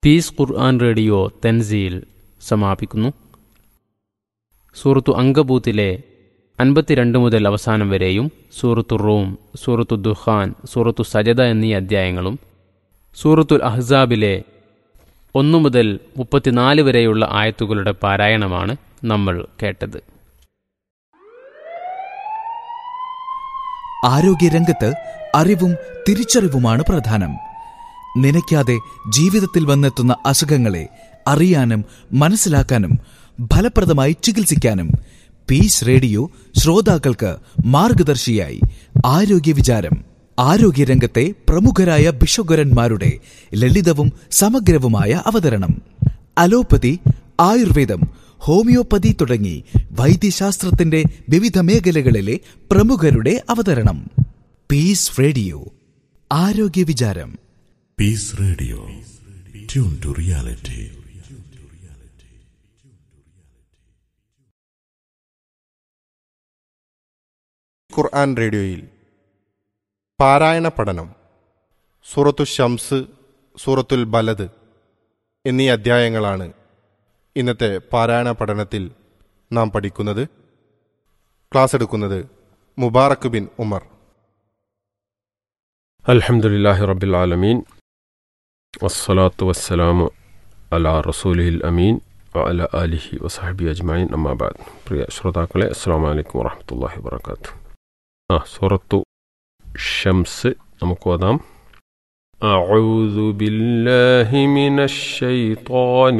piece ഖുർആൻ radio Thanzeel സമാപിക്കുന്നു സൂറത്തു അങ്കബൂത്തിലെ അൻപത്തിരണ്ട് മുതൽ അവസാനം വരെയും സൂറത്തു റൂം സൂറത്തു ദുഖാൻ സൂറത്തു സജദ എന്നീ അധ്യായങ്ങളും സൂറത്തുൽ അഹ്സാബിലെ ഒന്നു മുതൽ മുപ്പത്തിനാല് വരെയുള്ള ആയത്തുകളുടെ പാരായണമാണ് നമ്മൾ കേട്ടത് ആരോഗ്യരംഗത്ത് അറിവും തിരിച്ചറിവുമാണ് പ്രധാനം നനയ്ക്കാതെ ജീവിതത്തിൽ വന്നെത്തുന്ന അസുഖങ്ങളെ അറിയാനും മനസ്സിലാക്കാനും ഫലപ്രദമായി ചികിത്സിക്കാനും പീസ് റേഡിയോ ശ്രോതാക്കൾക്ക് മാർഗദർശിയായി ആരോഗ്യ വിചാരം ആരോഗ്യരംഗത്തെ പ്രമുഖരായ ബിഷോഗരന്മാരുടെ ലളിതവും സമഗ്രവുമായ അവതരണം അലോപ്പതി ആയുർവേദം ഹോമിയോപ്പതി തുടങ്ങി വൈദ്യശാസ്ത്രത്തിന്റെ വിവിധ മേഖലകളിലെ പ്രമുഖരുടെ അവതരണം പീസ് റേഡിയോ ആരോഗ്യ വിചാരം peace radio tune to reality ഖുർആൻ റേഡിയോയിൽ പാരായണ പഠനം സൂറത്തു ഷംസ് സൂറത്തുൽ ബലദ് എന്നീ അധ്യായങ്ങളാണ് ഇന്നത്തെ പാരായണ പഠനത്തിൽ നാം പഠിക്കുന്നത് ക്ലാസ് എടുക്കുന്നത് മുബാറക് ബിൻ ഉമർ الحمد لله رب العالمين والصلاة والسلام على رسوله الأمين وعلى آله وصحبه أجمعين أما بعد പ്രിയ ശ്രോതാക്കളെ അസ്സാം വലൈക്കും വറഹമത്തല്ലാഹി വബർക്കാത്തു ആ സൂറത്തു ഷംസ് നമുക്ക് ഓതാം أعوذ بالله من الشيطان